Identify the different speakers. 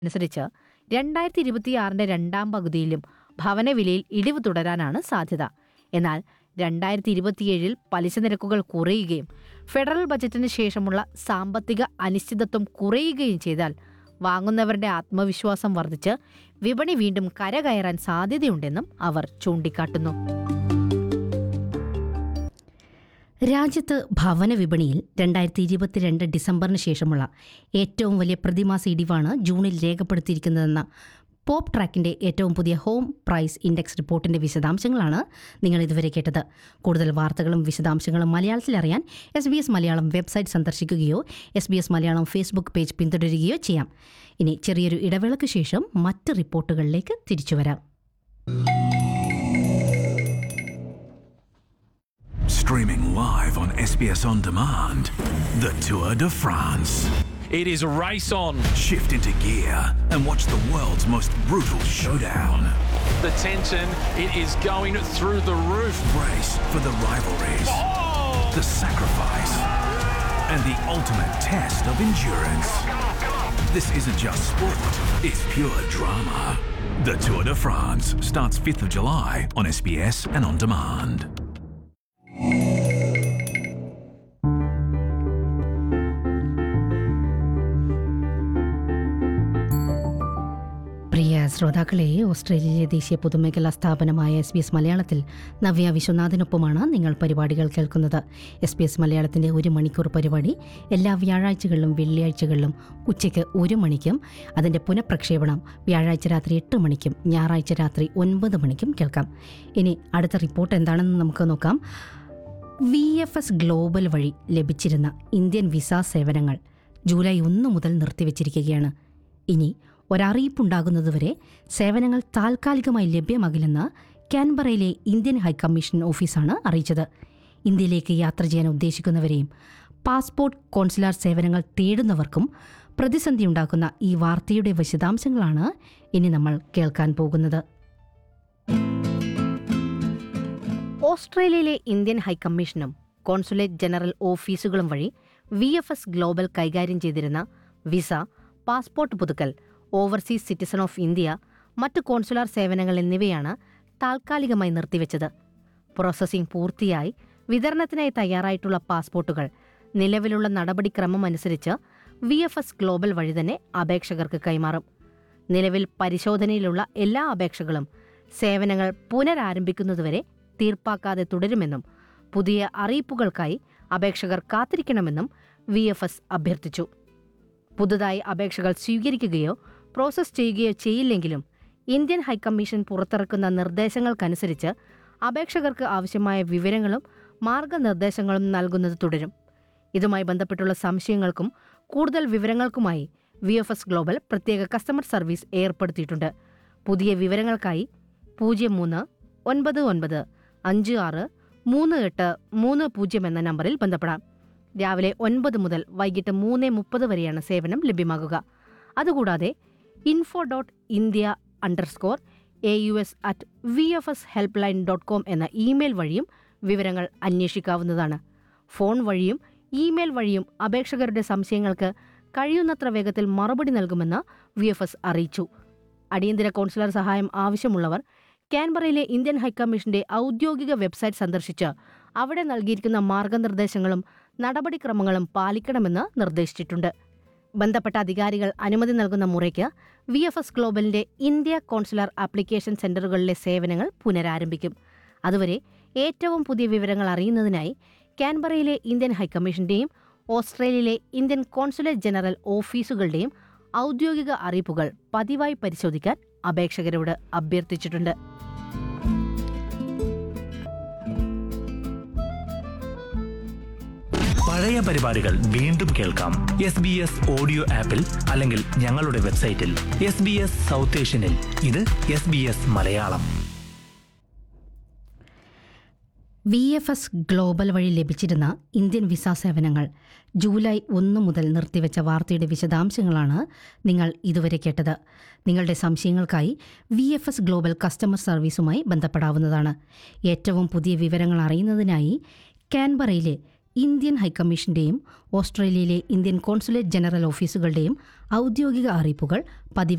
Speaker 1: അനുസരിച്ച് രണ്ടായിരത്തി ഇരുപത്തിയാറിന്റെ രണ്ടാം പകുതിയിലും ഭവനവിലയിൽ ഇടിവ് തുടരാനാണ് സാധ്യത എന്നാൽ രണ്ടായിരത്തി ഇരുപത്തിയേഴിൽ പലിശ നിരക്കുകൾ കുറയുകയും ഫെഡറൽ ബജറ്റിന് ശേഷമുള്ള സാമ്പത്തിക അനിശ്ചിതത്വം കുറയുകയും ചെയ്താൽ വാങ്ങുന്നവരുടെ ആത്മവിശ്വാസം വർദ്ധിച്ച് വിപണി വീണ്ടും കരകയറാൻ സാധ്യതയുണ്ടെന്നും അവർ ചൂണ്ടിക്കാട്ടുന്നു
Speaker 2: രാജ്യത്ത് ഭവന വിപണിയിൽ രണ്ടായിരത്തി ഇരുപത്തിരണ്ട് ഡിസംബറിന് ശേഷമുള്ള ഏറ്റവും വലിയ പ്രതിമാസ ഇടിവാണ് ജൂണിൽ രേഖപ്പെടുത്തിയിരിക്കുന്നതെന്ന പോപ്പ് ട്രാക്കിന്റെ ഏറ്റവും പുതിയ ഹോം പ്രൈസ് ഇൻഡെക്സ് റിപ്പോർട്ടിന്റെ വിശദാംശങ്ങളാണ് നിങ്ങൾ ഇതുവരെ കേട്ടത് കൂടുതൽ വാർത്തകളും വിശദാംശങ്ങളും മലയാളത്തിൽ അറിയാൻ S B S Malayalam website സന്ദർശിക്കുകയോ S B S Malayalam Facebook page പിന്തുടരുകയോ ചെയ്യാം ഇനി ചെറിയൊരു ഇടവേളയ്ക്ക് ശേഷം മറ്റ് റിപ്പോർട്ടുകളിലേക്ക് തിരിച്ചു വരാം
Speaker 3: Streaming live on SBS On Demand, the Tour de France.
Speaker 4: It is a race on.
Speaker 3: Shift into gear and watch the world's most brutal showdown.
Speaker 4: The tension, it is going through the roof.
Speaker 3: Brace for the rivalries, the sacrifice, and the ultimate test of endurance. This isn't just sport, it's pure drama. The Tour de France starts 5th of July on SBS and On Demand.
Speaker 2: പ്രിയ ശ്രോതാക്കളെ ഓസ്ട്രേലിയയിലെ ദേശീയ പൊതുമേഖലാ സ്ഥാപനമായ S B S മലയാളത്തിൽ നവ്യ വിശ്വനാഥിനൊപ്പമാണ് നിങ്ങൾ പരിപാടികൾ കേൾക്കുന്നത് S B S മലയാളത്തിൻ്റെ ഒരു മണിക്കൂർ പരിപാടി എല്ലാ വ്യാഴാഴ്ചകളിലും വെള്ളിയാഴ്ചകളിലും ഉച്ചയ്ക്ക് ഒരു മണിക്കും അതിൻ്റെ പുനഃപ്രക്ഷേപണം വ്യാഴാഴ്ച രാത്രി എട്ട് മണിക്കും ഞായറാഴ്ച രാത്രി ഒൻപത് മണിക്കും കേൾക്കാം ഇനി അടുത്ത റിപ്പോർട്ട് എന്താണെന്ന് നമുക്ക് നോക്കാം വി എഫ് എസ് ഗ്ലോബൽ വഴി ലഭിച്ചിരുന്ന ഇന്ത്യൻ വിസ സേവനങ്ങൾ ജൂലൈ ഒന്ന് മുതൽ നിർത്തിവച്ചിരിക്കുകയാണ് ഇനി ഒരറിയിപ്പുണ്ടാകുന്നതുവരെ സേവനങ്ങൾ താൽക്കാലികമായി ലഭ്യമാകില്ലെന്ന് കാൻബറയിലെ ഇന്ത്യൻ ഹൈക്കമ്മീഷൻ ഓഫീസാണ് അറിയിച്ചത് ഇന്ത്യയിലേക്ക് യാത്ര ചെയ്യാൻ ഉദ്ദേശിക്കുന്നവരെയും പാസ്പോർട്ട് കോൺസുലാർ സേവനങ്ങൾ തേടുന്നവർക്കും പ്രതിസന്ധിയുണ്ടാക്കുന്ന ഈ വാർത്തയുടെ വിശദാംശങ്ങളാണ് ഇനി നമ്മൾ കേൾക്കാൻ പോകുന്നത്
Speaker 1: ഓസ്ട്രേലിയയിലെ ഇന്ത്യൻ ഹൈക്കമ്മീഷനും കോൺസുലേറ്റ് ജനറൽ ഓഫീസുകളും വഴി വി എഫ് എസ് ഗ്ലോബൽ കൈകാര്യം ചെയ്തിരുന്ന വിസ പാസ്പോർട്ട് പുതുക്കൽ ഓവർസീസ് സിറ്റിസൺ ഓഫ് ഇന്ത്യ മറ്റ് കോൺസുലാർ സേവനങ്ങൾ എന്നിവയാണ് താൽക്കാലികമായി നിർത്തിവെച്ചത് പ്രോസസ്സിംഗ് പൂർത്തിയായി വിതരണത്തിനായി തയ്യാറായിട്ടുള്ള പാസ്പോർട്ടുകൾ നിലവിലുള്ള നടപടിക്രമം അനുസരിച്ച് വി എഫ് എസ് ഗ്ലോബൽ വഴി തന്നെ അപേക്ഷകർക്ക് കൈമാറും നിലവിൽ പരിശോധനയിലുള്ള എല്ലാ അപേക്ഷകളും സേവനങ്ങൾ പുനരാരംഭിക്കുന്നതുവരെ തീർപ്പാക്കാതെ തുടരുമെന്നും പുതിയ അറിയിപ്പുകൾക്കായി അപേക്ഷകർ കാത്തിരിക്കണമെന്നും വി എഫ് എസ് അഭ്യർത്ഥിച്ചു പുതുതായി അപേക്ഷകൾ സ്വീകരിക്കുകയോ പ്രോസസ് ചെയ്യുകയോ ചെയ്യില്ലെങ്കിലും ഇന്ത്യൻ ഹൈക്കമ്മീഷൻ പുറത്തിറക്കുന്ന നിർദ്ദേശങ്ങൾക്കനുസരിച്ച് അപേക്ഷകർക്ക് ആവശ്യമായ വിവരങ്ങളും മാർഗനിർദ്ദേശങ്ങളും നൽകുന്നത് തുടരും ഇതുമായി ബന്ധപ്പെട്ടുള്ള സംശയങ്ങൾക്കും കൂടുതൽ വിവരങ്ങൾക്കുമായി വി എഫ് എസ് ഗ്ലോബൽ പ്രത്യേക കസ്റ്റമർ സർവീസ് ഏർപ്പെടുത്തിയിട്ടുണ്ട് പുതിയ വിവരങ്ങൾക്കായി പൂജ്യം മൂന്ന് ഒൻപത് ഒൻപത് അഞ്ച് ആറ് മൂന്ന് എട്ട് മൂന്ന് പൂജ്യം എന്ന നമ്പറിൽ ബന്ധപ്പെടാം രാവിലെ ഒൻപത് മുതൽ വൈകിട്ട് മൂന്ന് മുപ്പത് വരെയാണ് സേവനം ലഭ്യമാകുക അതുകൂടാതെ info dot India underscore A U S at V F S helpline dot com എന്ന ഇമെയിൽ വഴിയും വിവരങ്ങൾ അന്വേഷിക്കാവുന്നതാണ് ഫോൺ വഴിയും ഇമെയിൽ വഴിയും അപേക്ഷകരുടെ സംശയങ്ങൾക്ക് കഴിയുന്നത്ര വേഗത്തിൽ മറുപടി നൽകുമെന്ന് വി എഫ് എസ് അറിയിച്ചു അടിയന്തര കോൺസുലർ സഹായം ആവശ്യമുള്ളവർ കാൻബറയിലെ ഇന്ത്യൻ ഹൈക്കമ്മീഷന്റെ ഔദ്യോഗിക വെബ്സൈറ്റ് സന്ദർശിച്ച് അവിടെ നൽകിയിരിക്കുന്ന മാർഗനിർദ്ദേശങ്ങളും നടപടിക്രമങ്ങളും പാലിക്കണമെന്ന് നിർദ്ദേശിച്ചിട്ടുണ്ട് ബന്ധപ്പെട്ട അധികാരികൾ അനുമതി നൽകുന്ന മുറയ്ക്ക് വി എഫ് എസ് ഗ്ലോബലിന്റെ ഇന്ത്യ കോൺസുലർ ആപ്ലിക്കേഷൻ സെന്ററുകളിലെ സേവനങ്ങൾ പുനരാരംഭിക്കും അതുവരെ ഏറ്റവും പുതിയ വിവരങ്ങൾ അറിയുന്നതിനായി കാൻബറയിലെ ഇന്ത്യൻ ഹൈക്കമ്മീഷന്റെയും ഓസ്ട്രേലിയയിലെ ഇന്ത്യൻ കോൺസുലേറ്റ് ജനറൽ ഓഫീസുകളുടെയും ഔദ്യോഗിക അറിയിപ്പുകൾ പതിവായി പരിശോധിക്കാൻ അപേക്ഷകരോട് അഭ്യർത്ഥിച്ചിട്ടുണ്ട്
Speaker 5: പഴയ പരിപാടികൾ വീണ്ടും കേൾക്കാം എസ് ബി എസ് ഓഡിയോ ആപ്പിൽ അല്ലെങ്കിൽ ഞങ്ങളുടെ വെബ്സൈറ്റിൽ എസ് ബി എസ് സൗത്ത് ഏഷ്യനിൽ ഇത് S B S Malayalam
Speaker 2: V F S global വഴി ലഭിച്ചിരുന്ന ഇന്ത്യൻ വിസ സേവനങ്ങൾ ജൂലൈ ഒന്ന് മുതൽ നിർത്തിവെച്ച വാർത്തയുടെ വിശദാംശങ്ങളാണ് നിങ്ങൾ ഇതുവരെ കേട്ടത് നിങ്ങളുടെ സംശയങ്ങൾക്കായി V F S global customer സർവീസുമായി ബന്ധപ്പെടാവുന്നതാണ് ഏറ്റവും പുതിയ വിവരങ്ങൾ അറിയുന്നതിനായി കാൻബറയിലെ ഇന്ത്യൻ ഹൈക്കമ്മീഷന്റെയും ഓസ്ട്രേലിയയിലെ ഇന്ത്യൻ കോൺസുലേറ്റ് ജനറൽ ഓഫീസുകളുടെയും ഔദ്യോഗിക അറിയിപ്പുകൾ പതിവ്